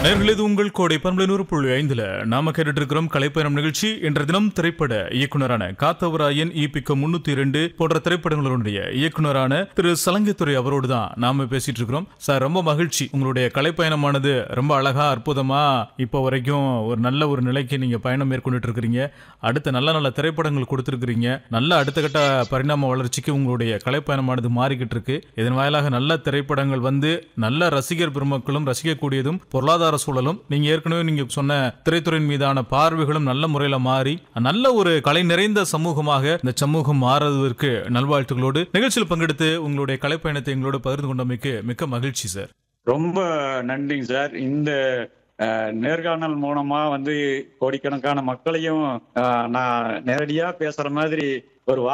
நேர்களே இது உங்கள் கோடை பண்பலை நூறு புள்ளி ஐந்துல நாம கேட்டுட்டு இருக்கிறோம் கலைப்பயணம் நிகழ்ச்சி என்ற தினம் திரைப்பட இயக்குனரான காத்தவராயன் ஈபிக்க முன்னூத்தி இரண்டு போன்ற திரைப்படங்களுடைய இயக்குனரான திரு சலங்கைத்துறை அவரோடு தான் நாம பேசிட்டு இருக்கிறோம் சார் ரொம்ப மகிழ்ச்சி உங்களுடைய கலைப்பயணமானது ரொம்ப அழகா அற்புதமா இப்போ வரைக்கும் ஒரு நல்ல ஒரு நிலைக்கு நீங்க பயணம் மேற்கொண்டுட்டு இருக்கிறீங்க அடுத்த நல்ல நல்ல திரைப்படங்கள் கொடுத்திருக்கிறீங்க நல்ல அடுத்த கட்ட பரிணாம வளர்ச்சிக்கு உங்களுடைய கலைப்பயணமானது மாறிக்கிட்டு இருக்கு இதன் வாயிலாக நல்ல திரைப்படங்கள் வந்து நல்ல ரசிகர் பெருமக்களும் ரசிக்கக்கூடியதும் பொருளாதார சூழலும் நீங்க ஏற்கனவே நீங்க சொன்ன திரைத்துறையின் மீதான பார்வைகளும் நல்ல முறையில மாறி நல்ல ஒரு கலை நிறைந்த சமூகமாக இந்த சமூகம் மாறுவதற்கு நல்வாழ்த்துக்களோடு நிகழ்ச்சியில் பங்கெடுத்து உங்களுடைய கலைப்பயணத்தை எங்களோடு பகிர்ந்து கொண்டமைக்கு மிக்க மகிழ்ச்சி சார் ரொம்ப நன்றிங்க சார் இந்த அஹ், நேர்காணல் மூலமா வந்து கோடிக்கணக்கான மக்களையும் அஹ், நான் நேரடியா பேசுற மாதிரி ஒரு